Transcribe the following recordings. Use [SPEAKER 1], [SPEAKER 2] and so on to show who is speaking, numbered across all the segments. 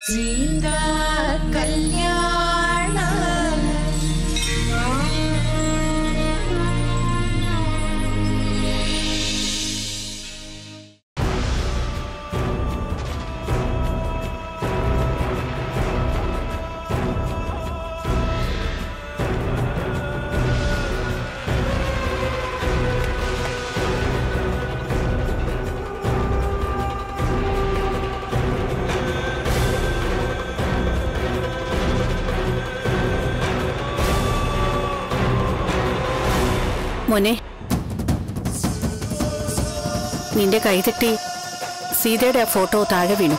[SPEAKER 1] സീതാ കല്യാണ
[SPEAKER 2] മോനെ നിന്റെ കൈ തട്ടി സീതയുടെ ആ ഫോട്ടോ താഴെ വീണു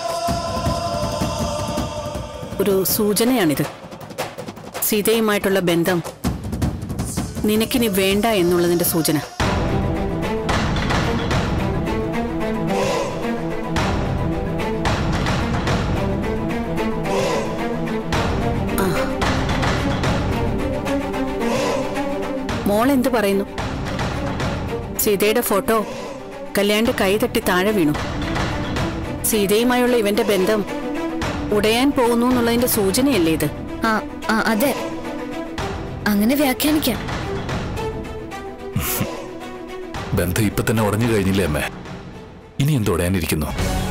[SPEAKER 2] ഒരു സൂചനയാണിത് സീതയുമായിട്ടുള്ള ബന്ധം നിനക്കിനി വേണ്ട എന്നുള്ളതിന്റെ സൂചന ആ. മോൾ എന്ത് പറയുന്നു സീതയുടെ ഫോട്ടോ കല്യാണിന്റെ കൈ തട്ടി താഴെ വീണു സീതയുമായുള്ള ഇവന്റെ ബന്ധം ഉടയാൻ പോകുന്നു എന്നുള്ളതിന്റെ സൂചനയല്ലേ ഇത്
[SPEAKER 3] ആ ആ, അതെ അങ്ങനെ വ്യാഖ്യാനിക്കാം
[SPEAKER 4] ബന്ധം ഇപ്പൊ തന്നെ ഉടഞ്ഞു കഴിഞ്ഞില്ലേ അമ്മേ ഇനി എന്തൊടയാനിരിക്കുന്നു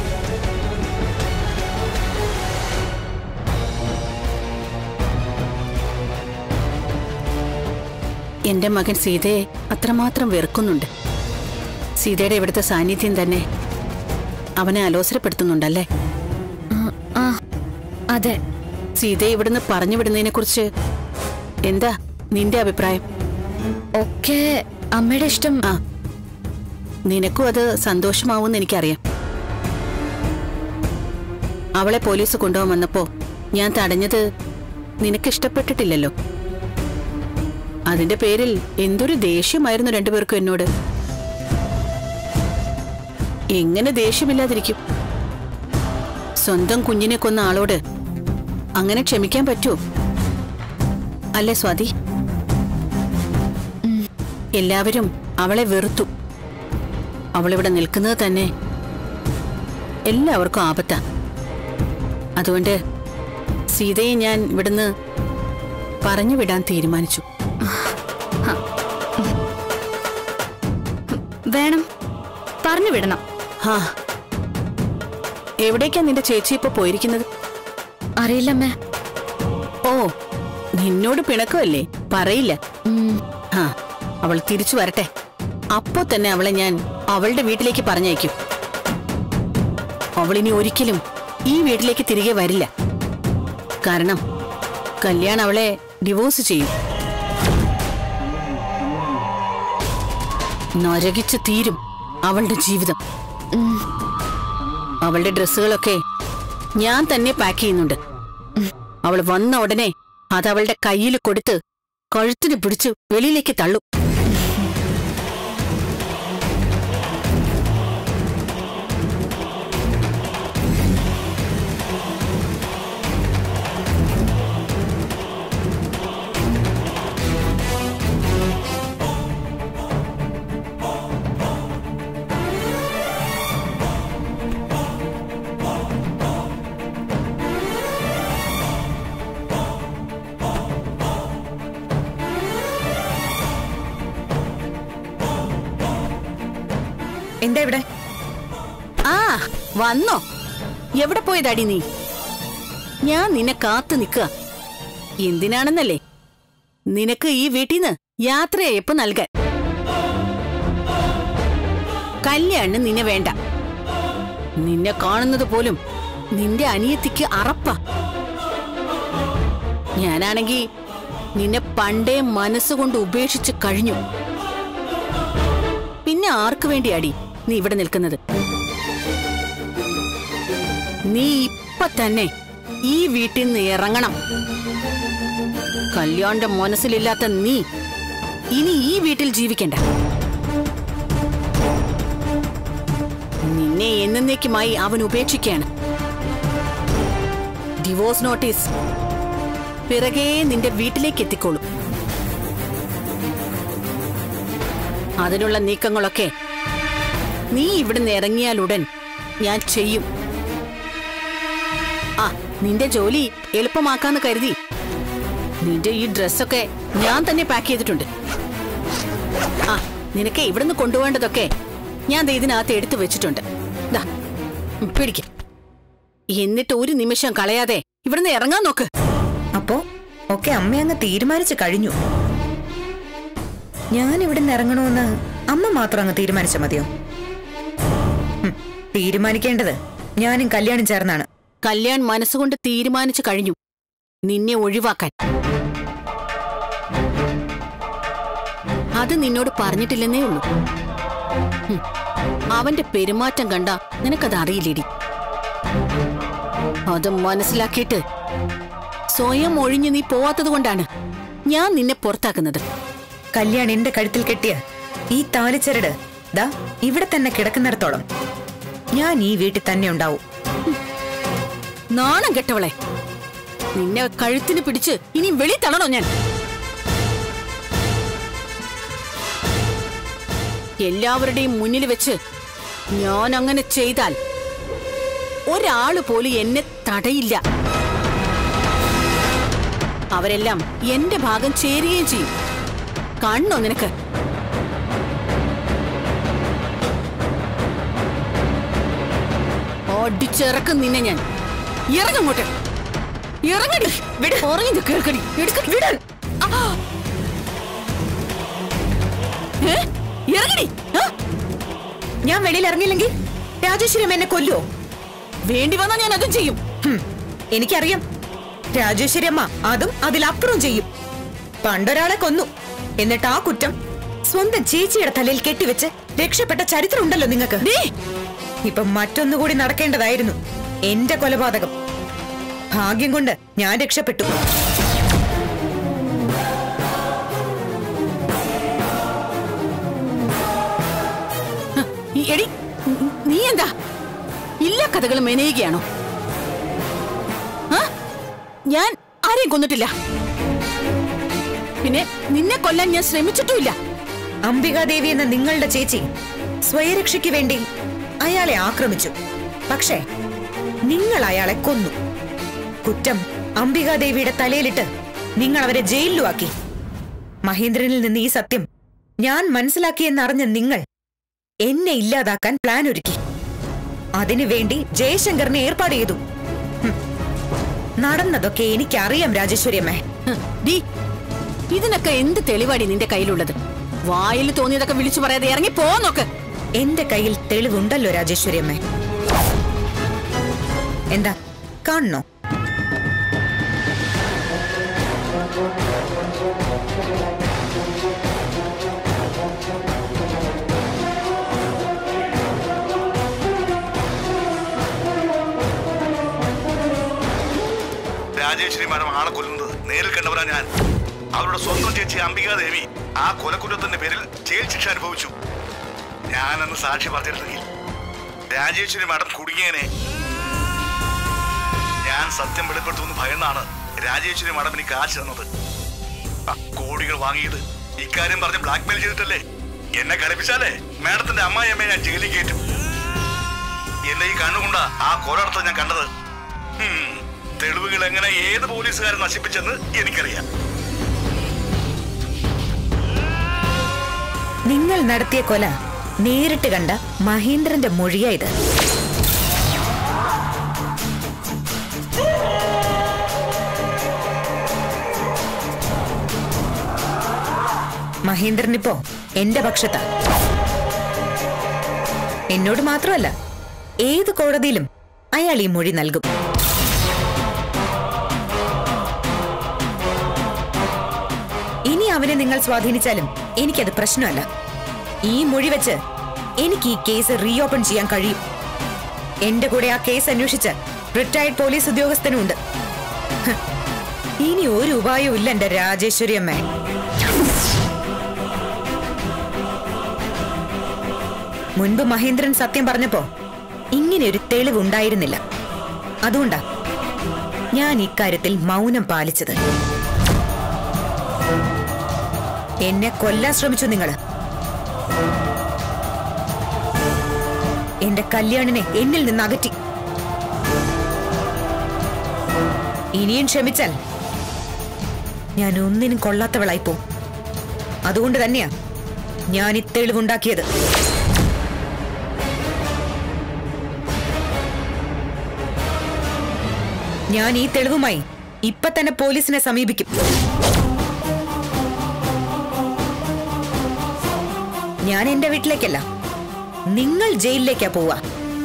[SPEAKER 2] എന്റെ മകൻ സീതയെ അത്രമാത്രം വെറുക്കുന്നുണ്ട് സീതയുടെ ഇവിടുത്തെ സാന്നിധ്യം തന്നെ അവനെ അലോസരപ്പെടുത്തുന്നുണ്ടല്ലേ
[SPEAKER 3] ആ, ആ അതെ
[SPEAKER 2] സീതയെ ഇവിടുന്ന് പറഞ്ഞു വിടുന്നതിനെ കുറിച്ച് എന്താ നിന്റെ അഭിപ്രായം
[SPEAKER 3] ഒക്കെ അമ്മയുടെ ഇഷ്ടം
[SPEAKER 2] ആ നിനക്കും അത് സന്തോഷമാവുമെന്ന് എനിക്കറിയാം അവളെ പോലീസ് കൊണ്ടുപോകാൻ വന്നപ്പോ ഞാൻ തടഞ്ഞത് നിനക്ക് ഇഷ്ടപ്പെട്ടിട്ടില്ലല്ലോ അതിന്റെ പേരിൽ എന്തൊരു ദേഷ്യമായിരുന്നു രണ്ടുപേർക്കും എന്നോട് എങ്ങനെ ദേഷ്യമില്ലാതിരിക്കും സ്വന്തം കുഞ്ഞിനെ കൊന്ന ആളോട് അങ്ങനെ ക്ഷമിക്കാൻ പറ്റുമോ അല്ലേ സ്വാതി എല്ലാവരും അവളെ വെറുത്തു അവളിവിടെ നിൽക്കുന്നത് തന്നെ എല്ലാവർക്കും ആപത്താ അതുകൊണ്ട് സീതയെ ഞാൻ ഇവിടുന്ന് പറഞ്ഞു വിടാൻ തീരുമാനിച്ചു
[SPEAKER 3] വേണം പറഞ്ഞു വിടണം
[SPEAKER 2] ഹാ എവിടേക്കാ നിന്റെ ചേച്ചി ഇപ്പൊ പോയിരിക്കുന്നത്
[SPEAKER 3] അറിയില്ലമ്മേ
[SPEAKER 2] ഓ നിന്നോട് പിണക്കമല്ലേ പറയില്ല
[SPEAKER 3] ഉം,
[SPEAKER 2] ആ അവൾ തിരിച്ചു വരട്ടെ അപ്പോ തന്നെ അവളെ ഞാൻ അവളുടെ വീട്ടിലേക്ക് പറഞ്ഞയക്കും അവളിനി ഒരിക്കലും ഈ വീട്ടിലേക്ക് തിരികെ വരില്ല കാരണം കല്യാൺ അവളെ ഡിവോഴ്സ് ചെയ്യും നരകിച്ച് തീരും അവളുടെ ജീവിതം അവളുടെ ഡ്രസ്സുകളൊക്കെ ഞാൻ തന്നെ പാക്ക് ചെയ്യുന്നുണ്ട് അവൾ വന്ന ഉടനെ അത് അവളുടെ കയ്യിൽ കൊടുത്ത് കഴുത്തിന് പിടിച്ച് വെളിയിലേക്ക് തള്ളും
[SPEAKER 5] എന്താ ഇവിടെ
[SPEAKER 2] ആ വന്നോ എവിടെ പോയതാടി നീ ഞാൻ നിന്നെ കാത്തു നിൽക്കുക എന്തിനാണെന്നല്ലേ നിനക്ക് ഈ വീട്ടിൽ നിന്ന് യാത്രയയപ്പ് നൽകാൻ കല്യാണ് നിന്നെ വേണ്ട നിന്നെ കാണുന്നത് പോലും നിന്റെ അനിയത്തിക്ക് അറപ്പ ഞാനാണെങ്കി നിന്നെ പണ്ടേ മനസ്സുകൊണ്ട് ഉപേക്ഷിച്ച് കഴിഞ്ഞു പിന്നെ ആർക്കു വേണ്ടിയാടി നീ ഇവിടെ നിൽക്കുന്നത് നീ ഇപ്പൊ തന്നെ ഈ വീട്ടിൽ നിന്ന് ഇറങ്ങണം കല്യാണിന്റെ മനസ്സിലില്ലാത്ത നീ ഇനി ഈ വീട്ടിൽ ജീവിക്കണ്ട നിന്നെ എന്നേക്കുമായി അവൻ ഉപേക്ഷിക്കുകയാണ് ഡിവോഴ്സ് നോട്ടീസ് പിറകെ നിന്റെ വീട്ടിലേക്ക് എത്തിക്കോളും അതിനുള്ള നീക്കങ്ങളൊക്കെ നീ ഇവിടുന്ന് ഇറങ്ങിയാലുടൻ ഞാൻ ചെയ്യും ആ നിന്റെ ജോലി എളുപ്പമാക്കാന്ന് കരുതി നിന്റെ ഈ ഡ്രസ്സൊക്കെ ഞാൻ തന്നെ പാക്ക് ചെയ്തിട്ടുണ്ട് ആ നിനക്ക് ഇവിടുന്ന് കൊണ്ടുപോകേണ്ടതൊക്കെ ഞാൻ ദേ ഇതിനകത്ത് എടുത്തു വെച്ചിട്ടുണ്ട് ദാ ഉം, പിടിക്ക് എന്നിട്ട് ഒരു നിമിഷം കളയാതെ ഇവിടുന്ന് ഇറങ്ങാൻ നോക്ക്
[SPEAKER 5] അപ്പോ ഒക്കെ അമ്മ അങ്ങ് തീരുമാനിച്ചു കഴിഞ്ഞു ഞാൻ ഇവിടുന്ന് ഇറങ്ങണമെന്ന് അമ്മ മാത്രം അങ്ങ് തീരുമാനിച്ച മതിയോ ഹും, തീരുമാനിക്കേണ്ടത് ഞാനും കല്യാണം ചേർന്നാണ്
[SPEAKER 2] കല്യാൺ മനസ്സുകൊണ്ട് തീരുമാനിച്ചു കഴിഞ്ഞു നിന്നെ ഒഴിവാക്കാൻ അത് നിന്നോട് പറഞ്ഞിട്ടില്ലെന്നേ ഉള്ളൂ ഹും, അവന്റെ പെരുമാറ്റം കണ്ട നിനക്കത് അറിയില്ലേടി അത് മനസ്സിലാക്കിയിട്ട് സ്വയം ഒഴിഞ്ഞു നീ പോവാത്തത് കൊണ്ടാണ് ഞാൻ നിന്നെ പുറത്താക്കുന്നത്
[SPEAKER 5] കല്യാൺ എന്റെ കഴുത്തിൽ കെട്ടിയ ഈ താലിച്ചരട് ദാ ഇവിടെ തന്നെ കിടക്കുന്നിടത്തോളം ഞാൻ ഈ വീട്ടിൽ തന്നെ ഉണ്ടാവും
[SPEAKER 2] നാണം കെട്ടവളെ നിന്നെ കഴുത്തിന് പിടിച്ച് ഇനി വെളി തള്ളണോ ഞാൻ എല്ലാവരുടെയും മുന്നിൽ വെച്ച് ഞാൻ അങ്ങനെ ചെയ്താൽ ഒരാള് പോലും എന്നെ തടയില്ല അവരെല്ലാം എന്റെ ഭാഗം ചേരുകയും ചെയ്യും കാണണോ നിനക്ക് ഓടിച്ചിറക്കും നിന്നെ ഞാൻ ഇറങ്ങങ്ങോട്ട് ഇറങ്ങടി വിട് ഉറങ്ങി കേൾക്കടി എടുക്കടി വിടാൻ ആ. ഏ? ഇറങ്ങടി ആ?
[SPEAKER 5] ഞാൻ വെളിയിൽ ഇറങ്ങിയില്ലെങ്കിൽ രാജേശ്വരി അമ്മ എന്നെ കൊല്ലുവോ
[SPEAKER 2] വേണ്ടി വന്നാ ഞാൻ അതും ചെയ്യും
[SPEAKER 5] ഹും, എനിക്കറിയാം രാജേശ്വരി അമ്മ അതും അതിലപ്പുറം ചെയ്യും പണ്ടൊരാളെ കൊന്നു എന്നിട്ട് ആ കുറ്റം സ്വന്തം ചേച്ചിയുടെ തലയിൽ കെട്ടിവെച്ച് രക്ഷപ്പെട്ട ചരിത്രം ഉണ്ടല്ലോ നിങ്ങൾക്ക്
[SPEAKER 2] ദേ,
[SPEAKER 5] ഇപ്പൊ മറ്റൊന്നുകൂടി നടക്കേണ്ടതായിരുന്നു എന്റെ കൊലപാതകം ഭാഗ്യം കൊണ്ട് ഞാൻ രക്ഷപ്പെട്ടു
[SPEAKER 2] ഈ എടി നി- നീ എന്താ ഇല്ല കഥകൾ മെനയുകയാണോ ആ? ഞാൻ ആരെയും കൊന്നിട്ടില്ല പിന്നെ നിന്നെ കൊല്ലാൻ ഞാൻ ശ്രമിച്ചിട്ടുമില്ല
[SPEAKER 5] അംബികാദേവി എന്ന നിങ്ങളുടെ ചേച്ചി സ്വയരക്ഷയ്ക്ക് വേണ്ടി അയാളെ ആക്രമിച്ചു പക്ഷേ നിങ്ങൾ അയാളെ കൊന്നു കുറ്റം അംബികാദേവിയുടെ തലയിലിട്ട് നിങ്ങൾ അവരെ ജയിലിലുമാക്കി മഹേന്ദ്രനിൽ നിന്ന് ഈ സത്യം ഞാൻ മനസ്സിലാക്കിയെന്നറിഞ്ഞ നിങ്ങൾ എന്നെ ഇല്ലാതാക്കാൻ പ്ലാൻ ഒരുക്കി അതിനുവേണ്ടി ജയശങ്കറിനെ ഏർപ്പാട് ചെയ്തു ഹും. നടന്നതൊക്കെ എനിക്കറിയാം രാജേശ്വരിയമ്മേ
[SPEAKER 2] ഹ്, ഡീ ഇതിനൊക്കെ എന്ത് തെളിവാടി നിന്റെ കയ്യിലുള്ളത് വായിൽ തോന്നിയതൊക്കെ വിളിച്ചു പറയാതെ ഇറങ്ങി പോ നോക്ക്
[SPEAKER 5] എന്റെ കയ്യിൽ തെളിവുണ്ടല്ലോ രാജേശ്വരിയമ്മേ എന്താ കാണണോ
[SPEAKER 1] രാജേശ്വരി മാഡം ആളെ കൊല്ലുന്നത് നേരിൽ കണ്ടവരാ ഞാൻ അവരുടെ സ്വന്തം ചേച്ചി അംബികാദേവി ആ കൊലക്കുറ്റത്തിന്റെ പേരിൽ ജയിൽ ശിക്ഷ അനുഭവിച്ചു ഞാനന്ന് സാക്ഷി പറഞ്ഞിരുന്നെങ്കിൽ രാജേശ്വരി മാഡം കുടുങ്ങിയനെ ഞാൻ സത്യം വെളിപ്പെടുത്തുമെന്ന് ഭയന്നാണ് രാജേശ്വരി മാഡം എനിക്ക് കാശ് തന്നത് ആ, കോടികൾ വാങ്ങിയത് ഇക്കാര്യം പറഞ്ഞ് ബ്ലാക്ക്മെയിൽ ചെയ്തിട്ടല്ലേ എന്നെ കളിപ്പിച്ചാലേ മാഡത്തിന്റെ അമ്മായിയമ്മയെ ഞാൻ ജയിലിൽ കയറ്റും എന്റെ ഈ കണ്ണുകൊണ്ടാ ആ കൊലടത്ത് ഞാൻ കണ്ടത് ഹും, തെളിവുകൾ എങ്ങനെ ഏത് പോലീസുകാരൻ നശിപ്പിച്ചെന്ന് എനിക്കറിയാം
[SPEAKER 5] നിങ്ങൾ നടത്തിയ കൊല നേരിട്ട് കണ്ട മഹേന്ദ്രന്റെ മൊഴിയാ ഇത് മഹേന്ദ്രനിപ്പോ എന്റെ പക്ഷത്താ എന്നോട് മാത്രമല്ല ഏത് കോടതിയിലും അയാൾ ഈ മൊഴി നൽകും ഇനി അവനെ നിങ്ങൾ സ്വാധീനിച്ചാലും എനിക്കത് പ്രശ്നമല്ല ഈ മൊഴി വെച്ച് എനിക്ക് ഈ കേസ് റീഓപ്പൺ ചെയ്യാൻ കഴിയും എന്റെ കൂടെ ആ കേസ് അന്വേഷിച്ച റിട്ടയർഡ് പോലീസ് ഉദ്യോഗസ്ഥനുണ്ട് ഹ്, ഇനി ഒരു ഉപായവും ഇല്ല എന്റെ രാജേശ്വരി അമ്മ മുൻപ് മഹേന്ദ്രൻ സത്യം പറഞ്ഞപ്പോ ഇങ്ങനെ ഒരു തെളിവുണ്ടായിരുന്നില്ല അതുകൊണ്ടാ ഞാൻ ഇക്കാര്യത്തിൽ മൗനം പാലിച്ചത് എന്നെ കൊല്ലാൻ ശ്രമിച്ചു നിങ്ങള് എന്റെ കല്യാണിനെ എന്നിൽ നിന്ന് അകറ്റി ഇനിയും ക്ഷമിച്ചാൽ ഞാൻ ഒന്നിനും കൊള്ളാത്തവളായി പോവും അതുകൊണ്ട് തന്നെയാ ഞാൻ ഈ തെളിവുണ്ടാക്കിയത് ഞാൻ ഈ തെളിവുമായി ഇപ്പൊ തന്നെ പോലീസിനെ സമീപിക്കും ഞാൻ എന്റെ വീട്ടിലേക്കല്ല നിങ്ങൾ ജയിലിലേക്കാ പോവാ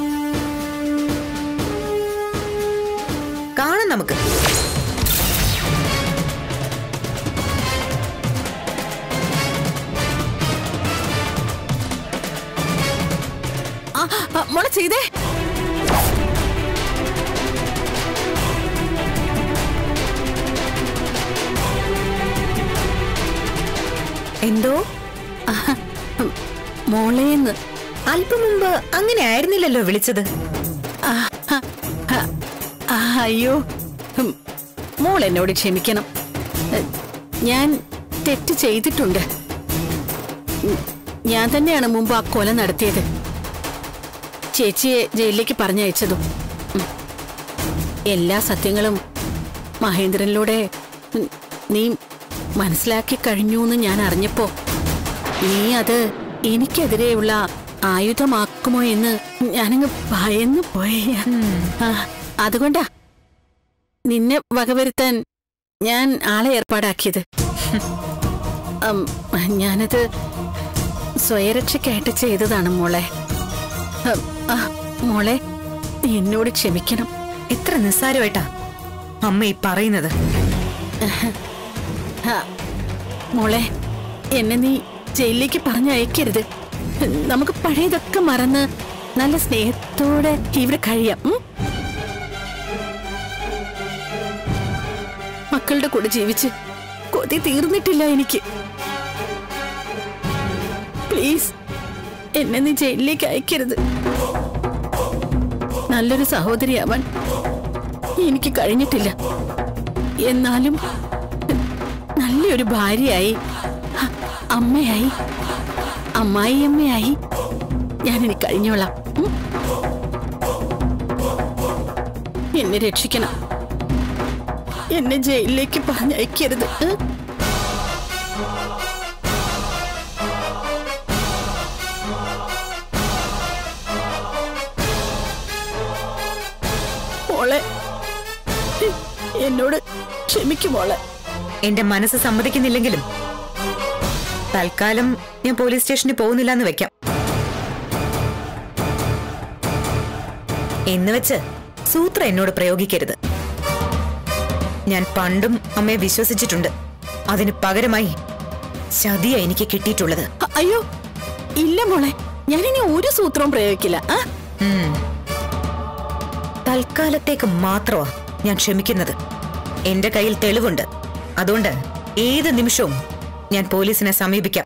[SPEAKER 5] കാണാം നമുക്ക്
[SPEAKER 2] ആ, ആ, മോളെ ചെയ്തേ
[SPEAKER 5] എന്തോ
[SPEAKER 2] മോളേന്ന്
[SPEAKER 5] അല്പം മുമ്പ് അങ്ങനെ ആയിരുന്നില്ലല്ലോ വിളിച്ചത്
[SPEAKER 2] ആ, ആ, ആ, ആ, അയ്യോ ഉം, മോൾ എന്നോട് ക്ഷമിക്കണം എ, ഞാൻ തെറ്റ് ചെയ്തിട്ടുണ്ട് ഉം, ഞാൻ തന്നെയാണ് മുമ്പ് ആ കൊല നടത്തിയത് ചേച്ചിയെ ജയിലിലേക്ക് പറഞ്ഞയച്ചതും ഉം. എല്ലാ സത്യങ്ങളും മഹേന്ദ്രനിലൂടെ ഉം, നീ മനസ്സിലാക്കി കഴിഞ്ഞു എന്ന് ഞാൻ അറിഞ്ഞപ്പോ നീ അത് എനിക്കെതിരെയുള്ള ആയുധമാക്കുമോ എന്ന് ഞാനങ്ങ് ഭയന്നു പോയി ആ, അതുകൊണ്ടാ നിന്നെ വകവരുത്താൻ ഞാൻ ആളെ ഏർപ്പാടാക്കിയത് ഉം, ഞാനത് സ്വയരക്ഷയ്ക്കായിട്ട് ചെയ്തതാണ് മോളെ ഉം, ആ, മോളെ നീ എന്നോട് ക്ഷമിക്കണം
[SPEAKER 5] എത്ര നിസ്സാരമായിട്ടാ അമ്മ ഈ പറയുന്നത്
[SPEAKER 2] ആ, മോളെ എന്നെ നീ ജയിലിലേക്ക് പറഞ്ഞയക്കരുത് നമുക്ക് പഴയതൊക്കെ മറന്ന് നല്ല സ്നേഹത്തോടെ ഇവിടെ കഴിയാം ഉം? മക്കളുടെ കൂടെ ജീവിച്ച് കൊതി തീർന്നിട്ടില്ല എനിക്ക് പ്ലീസ് എന്നെ നീ ജയിലിലേക്ക് അയക്കരുത് നല്ലൊരു സഹോദരിയാവാൻ എനിക്ക് കഴിഞ്ഞിട്ടില്ല എന്നാലും നല്ലൊരു ഭാര്യയായി ഹ, അമ്മയായി അമ്മായി അമ്മയായി ഞാൻ ഇനി കഴിഞ്ഞോളാം ഉം? എന്നെ രക്ഷിക്കണം എന്നെ ജയിലിലേക്ക് പറഞ്ഞയക്കരുത് ഉം? മോളെ എന്നോട് ക്ഷമിക്കും മോളെ
[SPEAKER 5] എന്റെ മനസ്സ് സമ്മതിക്കുന്നില്ലെങ്കിലും തൽക്കാലം ഞാൻ പോലീസ് സ്റ്റേഷനിൽ പോകുന്നില്ല എന്ന് വെക്കാം എന്ന് വെച്ച് സൂത്ര എന്നോട് പ്രയോഗിക്കരുത് ഞാൻ പണ്ടും അമ്മയെ വിശ്വസിച്ചിട്ടുണ്ട് അതിന് പകരമായി ചതിയ എനിക്ക് കിട്ടിയിട്ടുള്ളത്
[SPEAKER 2] അ- അയ്യോ ഇല്ല മോളെ ഞാനിനി ഒരു സൂത്രവും പ്രയോഗിക്കില്ല ആ
[SPEAKER 5] ഉം. തൽക്കാലത്തേക്ക് മാത്രമാ ഞാൻ ക്ഷമിക്കുന്നത് എന്റെ കയ്യിൽ തെളിവുണ്ട് അതുകൊണ്ട് ഏത് നിമിഷവും ഞാൻ പോലീസിനെ സമീപിക്കാം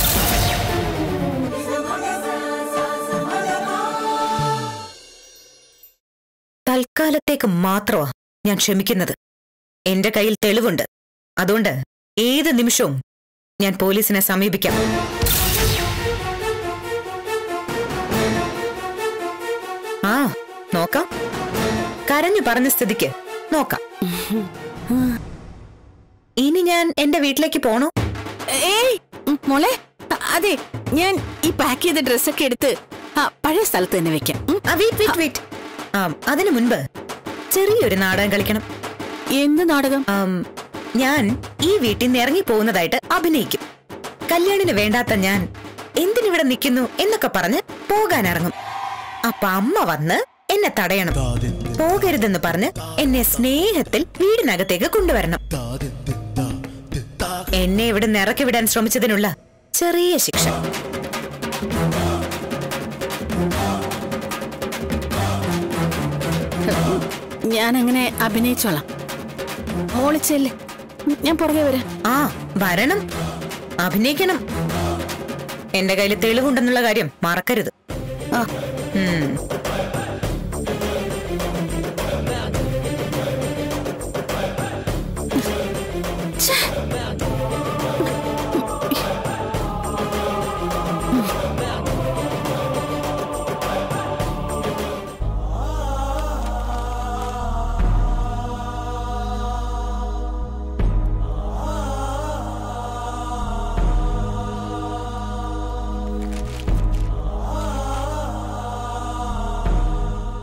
[SPEAKER 5] തൽക്കാലത്തേക്ക് മാത്രമാ ഞാൻ ക്ഷമിക്കുന്നത് എന്റെ കയ്യിൽ തെളിവുണ്ട് അതുകൊണ്ട് ഏത് നിമിഷവും ഞാൻ പോലീസിനെ സമീപിക്കാം ആ നോക്കാം കരഞ്ഞു പറഞ്ഞ സ്ഥിതിക്ക് നോക്കാം ഇനി ഞാൻ എന്റെ വീട്ടിലേക്ക് പോണോ
[SPEAKER 2] ഏയ് ഉം, മോളെ അ- അതെ ഞാൻ ഈ പാക്ക് ചെയ്ത ഡ്രസ്സൊക്കെ എടുത്ത് ആ, പഴയ സ്ഥലത്ത് തന്നെ വെക്കാം ഉം.
[SPEAKER 5] ആ വെയിറ്റ് വെയിറ്റ് വെയിറ്റ് ആ അതിനു മുൻപ് ചെറിയൊരു നാടകം കളിക്കണം
[SPEAKER 2] എന്ത് നാടകം
[SPEAKER 5] ആം, ഞാൻ ഈ വീട്ടിൽ നിന്ന് ഇറങ്ങി പോകുന്നതായിട്ട് അഭിനയിക്കും കല്യാണിന് വേണ്ടാത്ത ഞാൻ എന്തിനിവിടെ നിൽക്കുന്നു എന്നൊക്കെ പറഞ്ഞ് പോകാൻ ഇറങ്ങും അപ്പൊ അമ്മ വന്ന് എന്നെ തടയണം പോകരുതെന്ന് പറഞ്ഞ് എന്നെ സ്നേഹത്തിൽ വീടിനകത്തേക്ക് കൊണ്ടുവരണം എന്നെ ഇവിടെ നിന്ന് ഇറക്കി വിടാൻ ശ്രമിച്ചതിനുള്ള ചെറിയ ശിക്ഷ
[SPEAKER 2] ഞാൻ അങ്ങനെ അഭിനയിച്ചോളാം മോളിച്ചല്ലേ ഞാൻ പുറകെ വരാം
[SPEAKER 5] ആ വരണം അഭിനയിക്കണം എന്റെ കയ്യിൽ തെളിവുണ്ടെന്നുള്ള കാര്യം മറക്കരുത്
[SPEAKER 2] ആ
[SPEAKER 5] ഉം.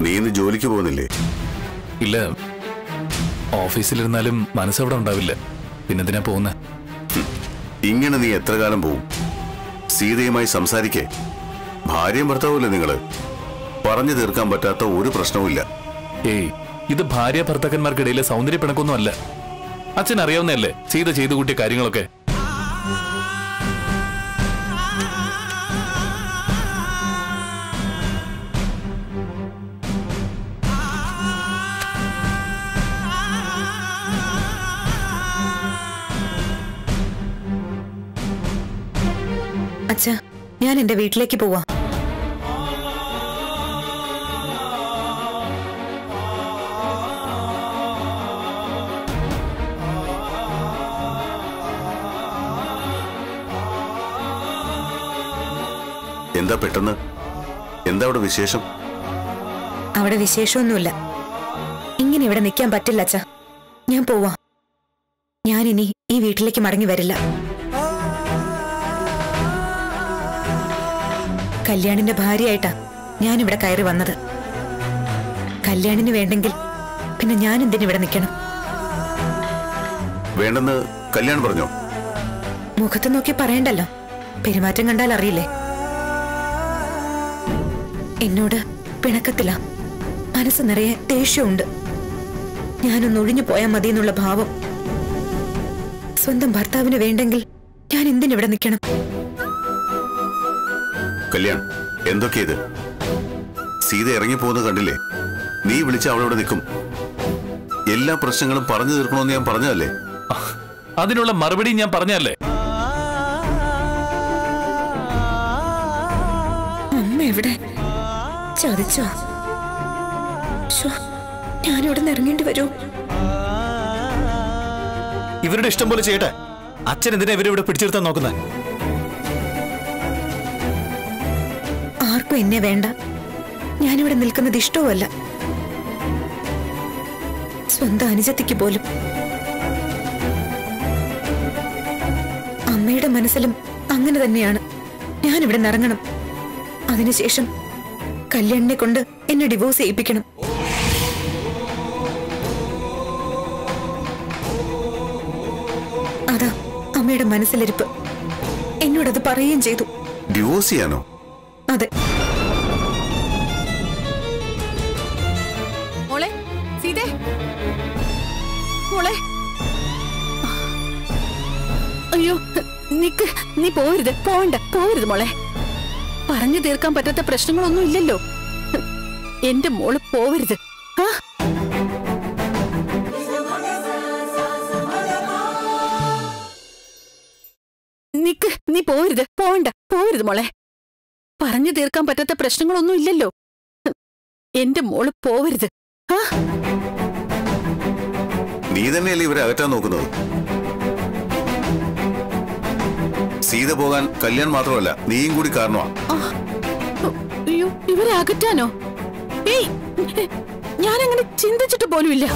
[SPEAKER 6] നീ ഇന്ന് ജോലിക്ക് പോകുന്നില്ലേ
[SPEAKER 4] ഇല്ല ഓഫീസിലിരുന്നാലും മനസ്സവിടെ ഉണ്ടാവില്ല പിന്നെന്തിനാ പോകുന്നെ
[SPEAKER 6] ഇങ്ങനെ നീ എത്ര കാലം പോവും സീതയുമായി സംസാരിക്കേ ഭാര്യയും ഭർത്താവുമല്ലേ നിങ്ങള് പറഞ്ഞു തീർക്കാൻ പറ്റാത്ത ഒരു പ്രശ്നവുമില്ല
[SPEAKER 4] ഏയ് ഇത് ഭാര്യ ഭർത്താക്കന്മാർക്കിടയിലെ സൗന്ദര്യ പിണക്കൊന്നും അല്ല അച്ഛൻ അറിയാവുന്നതല്ലേ സീത ചെയ്തു കൂട്ടിയ കാര്യങ്ങളൊക്കെ
[SPEAKER 5] അച്ഛാ ഞാൻ എന്റെ വീട്ടിലേക്ക് പോവാ
[SPEAKER 6] എന്താ പെട്ടെന്ന് എന്താ അവിടെ വിശേഷം
[SPEAKER 5] അവിടെ വിശേഷമൊന്നുമില്ല ഇങ്ങനെ ഇവിടെ നിൽക്കാൻ പറ്റില്ല അച്ഛാ ഞാൻ പോവാ ഞാൻ ഇനി ഈ വീട്ടിലേക്ക് മടങ്ങി വരില്ല കല്യാണിന്റെ ഭാര്യയായിട്ടാ ഞാൻ ഇവിടെ കയറി വന്നത് കല്യാണിന് വേണ്ടെങ്കിൽ പിന്നെ ഞാൻ എന്തിനിവിടെ നിൽക്കണം
[SPEAKER 6] വേണ്ടെന്ന് കല്യാൺ പറഞ്ഞോ
[SPEAKER 5] മുഖത്ത് നോക്കി പറയണ്ടല്ലോ പെരുമാറ്റം കണ്ടാൽ അറിയില്ലേ എന്നോട് പിണക്കത്തില്ല മനസ്സ് നിറയെ ദേഷ്യമുണ്ട് ഞാനൊന്ന് ഒഴിഞ്ഞു പോയാൽ മതി എന്നുള്ള ഭാവം സ്വന്തം ഭർത്താവിന് വേണ്ടെങ്കിൽ ഞാൻ എന്തിനിവിടെ നിൽക്കണം
[SPEAKER 6] കല്യാൺ എന്തൊക്കെയത് സീത ഇറങ്ങിപ്പോകുന്നത് കണ്ടില്ലേ നീ വിളിച്ച അവളവിടെ നിൽക്കും എല്ലാ പ്രശ്നങ്ങളും പറഞ്ഞു തീർക്കണമെന്ന് ഞാൻ പറഞ്ഞതല്ലേ
[SPEAKER 4] അതിനുള്ള മറുപടി ഞാൻ പറഞ്ഞല്ലേ
[SPEAKER 5] അമ്മ എവിടെ ചതിച്ചോ ശ്ശോ, ഞാനിവിടെ നിന്ന് ഇറങ്ങേണ്ടി വരൂ
[SPEAKER 7] ഇവരുടെ ഇഷ്ടം പോലെ ചെയ്യട്ടെ അച്ഛൻ എന്തിനാ ഇവരെ ഇവിടെ പിടിച്ചിരുത്താൻ നോക്കുന്നത്
[SPEAKER 5] ആർക്കും എന്നെ വേണ്ട ഞാനിവിടെ നിൽക്കുന്നത് ഇഷ്ടവുമല്ല സ്വന്തം അനുജത്തിക്ക് പോലും അമ്മയുടെ മനസ്സിലും അങ്ങനെ തന്നെയാണ് ഞാനിവിടെ നിറങ്ങണം അതിനുശേഷം കല്യാണിനെ കൊണ്ട് എന്നെ ഡിവോഴ്സ് ചെയ്യിപ്പിക്കണം അതാ അമ്മയുടെ മനസ്സിലിരിപ്പ് എന്നോടത് പറയുകയും ചെയ്തു
[SPEAKER 6] ഡിവോഴ്സ് ചെയ്യാനോ
[SPEAKER 5] അതെ
[SPEAKER 2] മോളെ സീതേ മോളെ അയ്യോ നിക്ക് നീ പോരുത് പോവണ്ട പോരുത് മോളെ പറഞ്ഞു തീർക്കാൻ പറ്റാത്ത പ്രശ്നങ്ങളൊന്നും ഇല്ലല്ലോ എന്റെ മോള് പോവരുത് ആ നിക്ക് നീ പോരുത് പോവണ്ട പോരുത് മോളെ പറഞ്ഞു തീർക്കാൻ പറ്റാത്ത പ്രശ്നങ്ങളൊന്നും ഇല്ലല്ലോ എന്റെ മോള് പോവരുത് ആ
[SPEAKER 6] നീ തന്നെയല്ലേ ഇവരെ അകറ്റാൻ നോക്കുന്നത് സീത പോകാൻ കല്യാൺ മാത്രമല്ല നീയും കൂടി കാരണമാ
[SPEAKER 2] അയ്യോ ഇവരെ അകറ്റാനോ ഏയ് ഞാനങ്ങനെ ചിന്തിച്ചിട്ട് പോലുമില്ല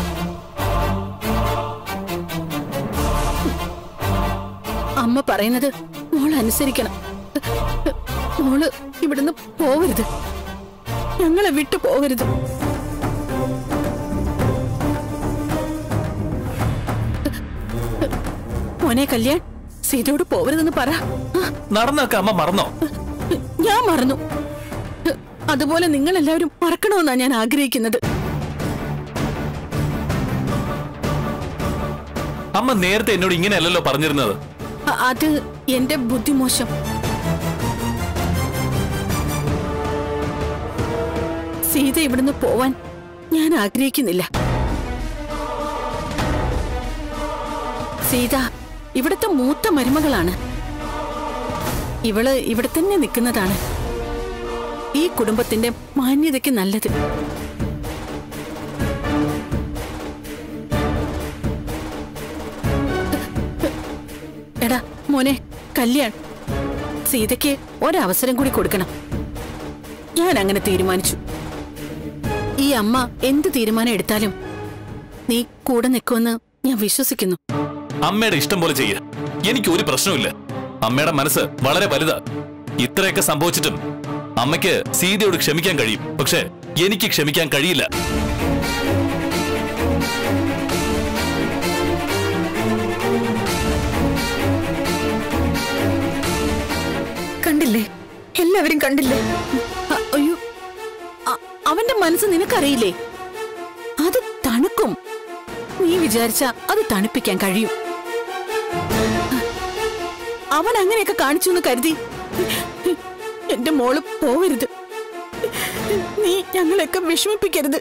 [SPEAKER 2] അമ്മ പറയുന്നത് മോൾ അനുസരിക്കണം മോള് ഇവിടുന്ന് പോവരുത് ഞങ്ങളെ വിട്ടു പോവരുത് മോനെ കല്യാൺ സീതയോട് പോവരുതെന്ന് പറ ആ
[SPEAKER 4] നടന്നൊക്കെ അമ്മ മറന്നോ
[SPEAKER 2] ഞാൻ മറന്നു അതുപോലെ നിങ്ങൾ എല്ലാവരും മറക്കണമെന്നാ ഞാൻ ആഗ്രഹിക്കുന്നത്
[SPEAKER 4] അമ്മ നേരത്തെ എന്നോട് ഇങ്ങനെയല്ലല്ലോ പറഞ്ഞിരുന്നത്
[SPEAKER 2] അ- അത് എന്റെ ബുദ്ധിമോശം സീത ഇവിടുന്ന് പോവാൻ ഞാൻ ആഗ്രഹിക്കുന്നില്ല സീത ഇവിടുത്തെ മൂത്ത മരുമകളാണ് ഇവള് ഇവിടെ തന്നെ നിൽക്കുന്നതാണ് ഈ കുടുംബത്തിന്റെ മാന്യതയ്ക്ക് നല്ലത് എടാ മോനെ കല്യാൺ സീതയ്ക്ക് ഒരവസരം കൂടി കൊടുക്കണം ഞാൻ അങ്ങനെ തീരുമാനിച്ചു ഈ അമ്മ എന്ത് തീരുമാനം എടുത്താലും നീ കൂടെ നിൽക്കുമെന്ന് ഞാൻ വിശ്വസിക്കുന്നു
[SPEAKER 4] അമ്മയുടെ ഇഷ്ടം പോലെ ചെയ്യ എനിക്ക് ഒരു പ്രശ്നവുമില്ല അമ്മയുടെ മനസ്സ് വളരെ വലുതാ ഇത്രയൊക്കെ സംഭവിച്ചിട്ടും അമ്മയ്ക്ക് സീതയോട് ക്ഷമിക്കാൻ കഴിയും പക്ഷേ എനിക്ക് ക്ഷമിക്കാൻ കഴിയില്ല
[SPEAKER 5] കണ്ടില്ലേ എല്ലാവരും കണ്ടില്ലേ
[SPEAKER 2] അ- അയ്യോ അ- അവന്റെ മനസ്സ് നിനക്കറിയില്ലേ അത് തണുക്കും നീ വിചാരിച്ച അത് തണുപ്പിക്കാൻ കഴിയും അവൻ അങ്ങനെയൊക്കെ കാണിച്ചു എന്ന് കരുതി എന്റെ മോള് പോവരുത് നീ ഞങ്ങളെയൊക്കെ വിഷമിപ്പിക്കരുത്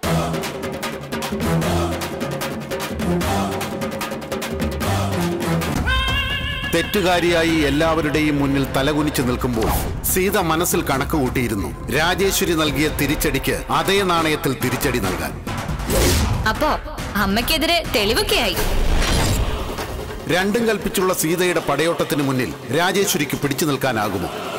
[SPEAKER 8] തെറ്റുകാരിയായി എല്ലാവരുടെയും മുന്നിൽ തലകുനിച്ചു നിൽക്കുമ്പോൾ സീത മനസ്സിൽ കണക്ക് കൂട്ടിയിരുന്നു രാജേശ്വരി നൽകിയ തിരിച്ചടിക്ക് അതേ നാണയത്തിൽ തിരിച്ചടി നൽകാൻ
[SPEAKER 3] അപ്പോ അമ്മയ്ക്കെതിരെ തെളിവൊക്കെയായി
[SPEAKER 8] രണ്ടും കൽപ്പിച്ചുള്ള സീതയുടെ പടയോട്ടത്തിന് മുന്നിൽ രാജേശ്വരിക്ക് പിടിച്ചു നിൽക്കാനാകുമോ